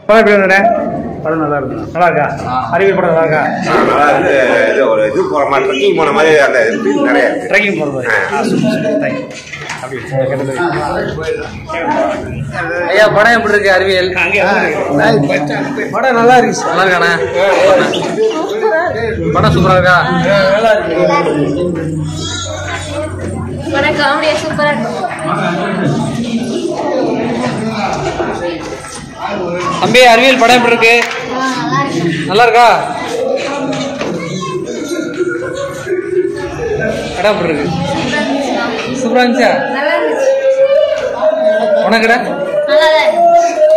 படம் எப்படி இருந்தே படம் நல்லா இருக்கு நல்லா இருக்கா அறிவியல் படம் நல்லா இருக்கா நல்லா இது இது ஒரு இது போற மாதிரி ட்ரெக்கிங் போன மாதிரி அந்த இது நிறைய இருக்கு. ட்ரெக்கிங் போகிறது தேங்க்யூ அப்படி கேட்டது ஐயா படம் எப்படி இருக்கு அறிவியல் படம் நல்லா இருக்கு நல்லா இருக்கானே படம் சூப்பரா இருக்கா படம் காமெடியா சூப்பரா இருக்கும் தம்பி அறிவியல் படம் எப்படி இருக்கு நல்லா நல்லா இருக்கு இருக்கா படம் எப்படி இருக்கு சூப்பரா இருந்துச்சா நல்லா இருந்துச்சு உனக்குடா நல்லா தான் இருக்கு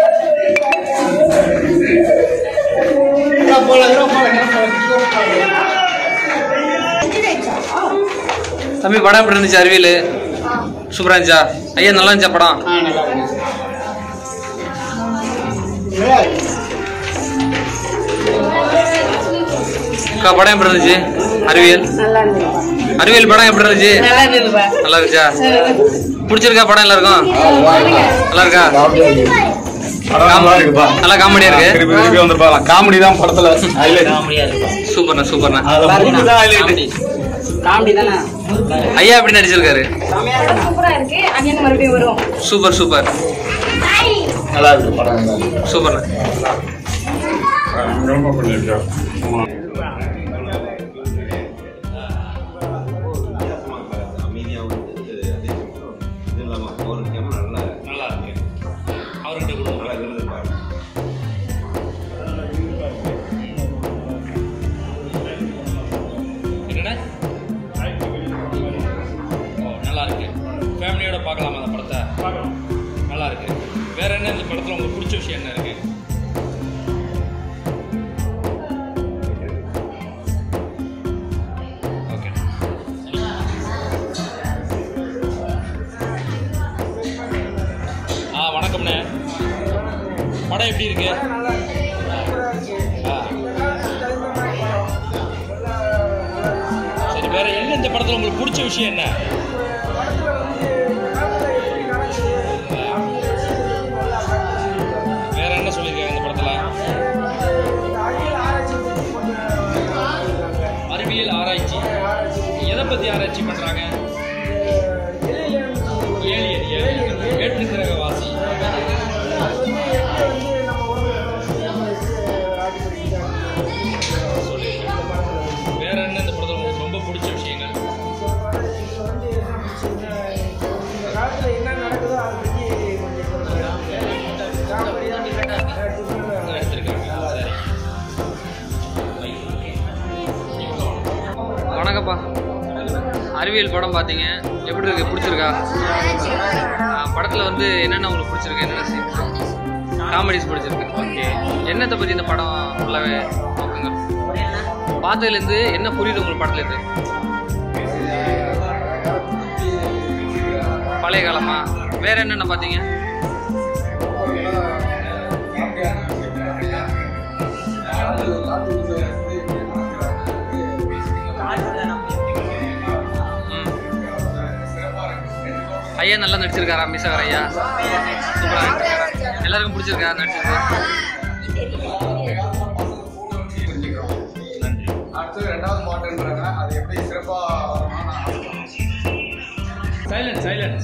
தம்பி படம் எப்படி இருந்துச்சு அறிவியல் சூப்பரா இருந்துச்சா ஐயா நல்லா இருந்துச்சா படம் அக்கா படம் எப்படி இருந்துச்சு அறிவியல் அறிவியல் படம் எப்படி இருந்துச்சு நல்லா இருந்துச்சா பிடிச்சிருக்கா படம் எல்லாருக்கும் நல்லா இருக்கா நல்லா காமெடியா இருக்கு திருப்பி திருப்பி வந்து பார்க்கலாம் காமெடி தான் படத்துல சூப்பர்ண்ணா சூப்பர்ண்ணா காமெடி தானே ஐயா எப்படி நடிச்சிருக்காரு சூப்பரா இருக்கு அங்கேருந்து மறுபடியும் வரும் சூப்பர் சூப்பர் நல்லா இருக்கு படம் நல்லா இருக்கு சூப்பர்ண்ணா ரொம்ப பண்ணிருக்கோம் அமைதியா வந்து அதே இது இல்லாம ஒரு கேமரா நல்லா நல்லா இருக்கு அவர்கிட்ட கூட நல்லா விருது பாருங்க என்னண்ணே ஓ நல்லா இருக்கு ஃபேமிலியோட பார்க்கலாமா அந்த படத்தை நல்லா இருக்கு வேற என்ன இந்த படத்தில் உங்களுக்கு பிடிச்ச விஷயம் என்ன இருக்கு ஓகே ஆ வணக்கம்ண்ணே படம் எப்படி இருக்கு ஆ சரி வேற என்ன இந்த படத்துல உங்களுக்கு பிடிச்ச விஷயம் என்ன வேற என்ன சொல்லியிருக்காங்க இந்த படத்துல அறிவியல் ஆராய்ச்சி எதை பத்தி ஆராய்ச்சி பண்றாங்க ஏலியன் ஏலியன் வேற்று கிரகவாசி வேற என்ன இந்த படத்துல உங்களுக்கு ரொம்ப பிடிச்ச விஷயங்கள் எடுத்திருக்காங்க சரி வணக்கம்ப்பா அறிவியல் படம் பார்த்தீங்க எப்படி இருக்கு பிடிச்சிருக்கா ஆ, படத்துல வந்து என்னென்ன உங்களுக்கு பிடிச்சிருக்கு என்னென்ன சீன்ஸ் காமெடிஸ் பிடிச்சிருக்கு ஓகே என்னத்தை பற்றி இந்த படம் ஃபுல்லாகவே நோக்குங்க பார்த்ததுலேருந்து என்ன புரியுது உங்களுக்கு படத்துலேருந்து பழைய காலமா வேற என்னென்ன பார்த்தீங்க ம். ஐயா நல்லா நடிச்சிருக்காரா மிஸ்ஸாகர் ஐயா சூப்பராக நடிச்சிருக்காரா எல்லாருக்கும் பிடிச்சிருக்கா நடிச்சிருக்கு அடுத்து ரெண்டாவது பாட்டுன்றாங்க அது எப்படி சிறப்பா சைலன்ஸ் சைலன்ஸ்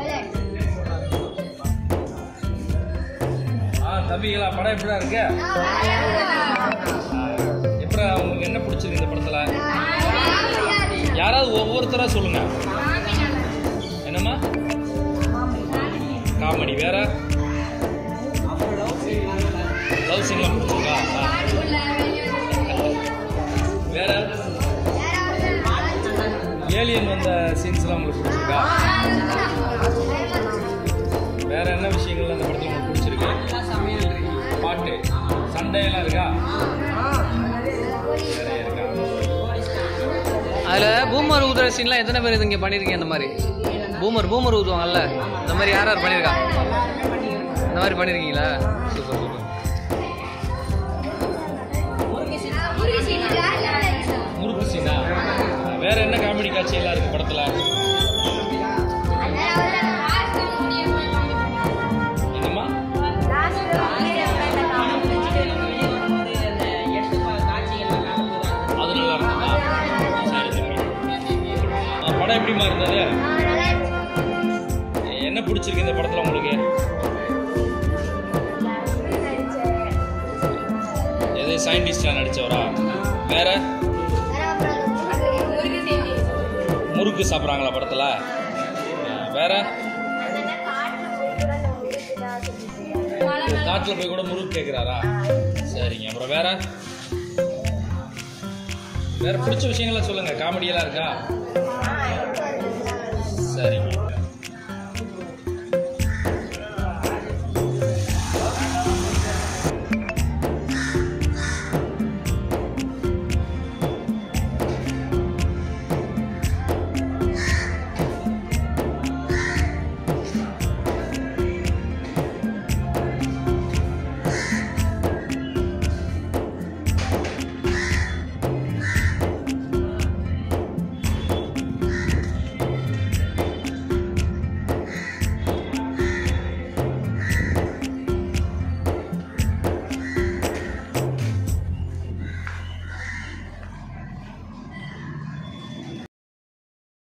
ஆ தம்பிகளா படம் எப்படிடா இருக்கு எப்படி உங்களுக்கு என்ன பிடிச்சிருக்கு இந்த படத்துல யாராவது ஒவ்வொருத்தரா சொல்லுங்க என்னம்மா காமெடி வேற லவ் சீன்லாம் பிடிச்சிருக்கா ஆ. வேற ஏலியன் வந்த சீன்ஸ்லாம் உங்களுக்கு பிடிச்சிருக்கா வேற என்ன விஷயங்கள் அந்த படத்தில் உங்களுக்கு பிடிச்சிருக்கு பாட்டு சண்டையெல்லாம் இருக்கா நிறைய இருக்கா அதில் பூமர் ஊதுற சீன்லாம் எத்தனை பேர் இது இங்கே பண்ணியிருக்கீங்க இந்த மாதிரி பூமர் பூமர் ஊதுவாங்கல்ல இந்த மாதிரி யார் யார் பண்ணியிருக்கா இந்த மாதிரி பண்ணியிருக்கீங்களா சூப்பர் சூப்பர் முறுக்கு சீனா வேற என்ன காமெடி காட்சி எல்லாம் இருக்கு படத்துல என்னம்மா படம் எப்படிமா இருந்தது என்ன பிடிச்சிருக்கு இந்த படத்தில் உங்களுக்கு எது சயின்டிஸ்டாக நடித்தவரா வேற முறுக்கு சாப்பிட்றாங்களா படத்தில் வேற காட்டில் போய் கூட முறுக்கு கேட்குறாரா சரிங்க அப்புறம் வேற வேற பிடிச்ச விஷயங்களை சொல்லுங்க காமெடியெல்லாம் இருக்கா